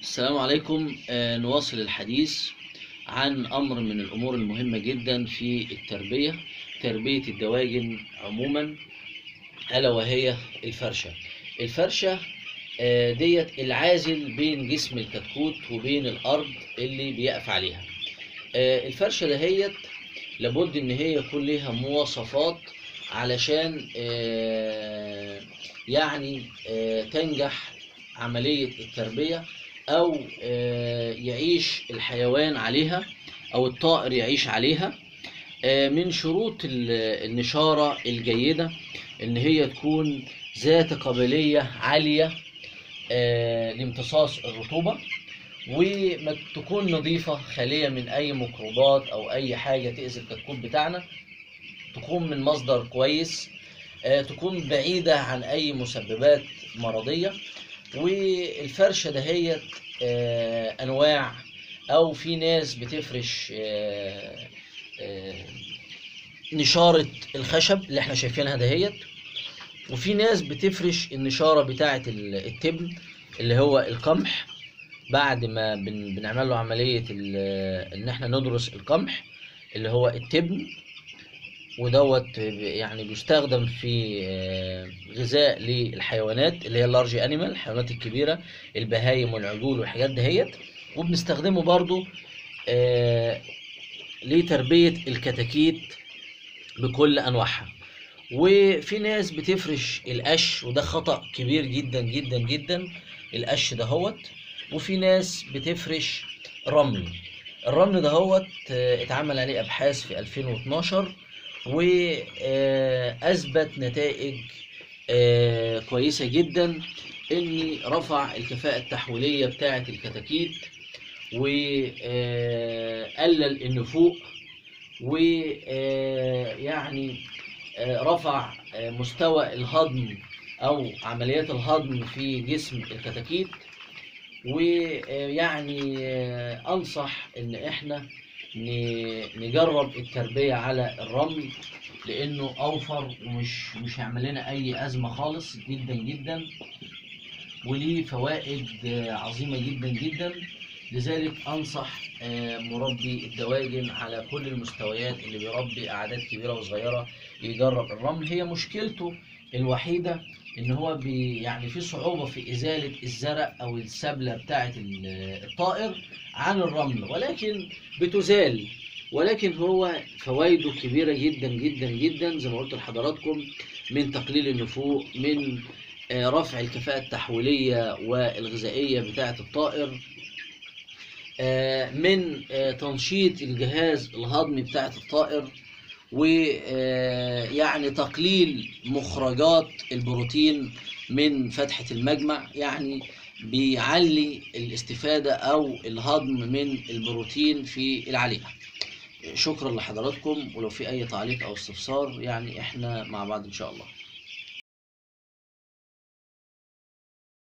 السلام عليكم آه، نواصل الحديث عن أمر من الأمور المهمة جدا في التربية تربية الدواجن عموما ألا وهي الفرشة الفرشة آه، ديت العازل بين جسم الكتكوت وبين الأرض اللي بيقف عليها آه، الفرشة دهيت لابد إن هي يكون لها مواصفات علشان آه، يعني آه، تنجح عملية التربية أو آه، يعيش الحيوان عليها أو الطائر يعيش عليها آه، من شروط ال- النشارة الجيدة إن هي تكون ذات قابلية عالية آه، لامتصاص الرطوبة وتكون نظيفة خالية من أي ميكروبات أو أي حاجة تأذي الكتكوت بتاعنا تكون من مصدر كويس آه، تكون بعيدة عن أي مسببات مرضية والفرشة دهيت آه، أنواع أو في ناس بتفرش آه، آه، نشارة الخشب اللي احنا شايفينها دهيت وفي ناس بتفرش النشارة بتاعة ال- التبن اللي هو القمح بعد ما بن بنعمل له عملية ال- ان احنا ندرس القمح اللي هو التبن ودوت يعني بيستخدم في آه، غذاء للحيوانات اللي هي اللارج انيمال الحيوانات الكبيره البهايم والعجول والحاجات دهيت وبنستخدمه برضو آه، لتربيه الكتاكيت بكل انواعها وفي ناس بتفرش القش وده خطأ كبير جدا جدا جدا القش دهوت وفي ناس بتفرش رمل الرمل دهوت آه، اتعمل عليه ابحاث في 2012 وأثبت نتائج آه، كويسة جدا إن رفع الكفاءة التحويلية بتاعة الكتاكيت وقلل النفوق ويعني رفع آه، مستوى الهضم أو عمليات الهضم في جسم الكتاكيت ويعني آه، أنصح إن إحنا ن- نجرب التربية على الرمل لأنه أوفر ومش مش هيعمل لنا أي أزمة خالص جدا جدا وليه فوائد آه، عظيمة جدا جدا لذلك أنصح آه، مربي الدواجن على كل المستويات اللي بيربي أعداد كبيرة وصغيرة يجرب الرمل هي مشكلته الوحيدة إن هو بي يعني في صعوبة في إزالة الزرع أو السبلة بتاعة ال- الطائر عن الرمل ولكن بتزال ولكن هو فوائده كبيرة جدا جدا جدا زي ما قلت لحضراتكم من تقليل النفوق من آه، رفع الكفاءة التحويلية والغذائية بتاعة الطائر آه، من آه، تنشيط الجهاز الهضمي بتاعة الطائر ويعني تقليل مخرجات البروتين من فتحة المجمع يعني بيعلي الاستفادة أو الهضم من البروتين في العليقة شكرا لحضراتكم ولو في أي تعليق أو استفسار يعني إحنا مع بعض إن شاء الله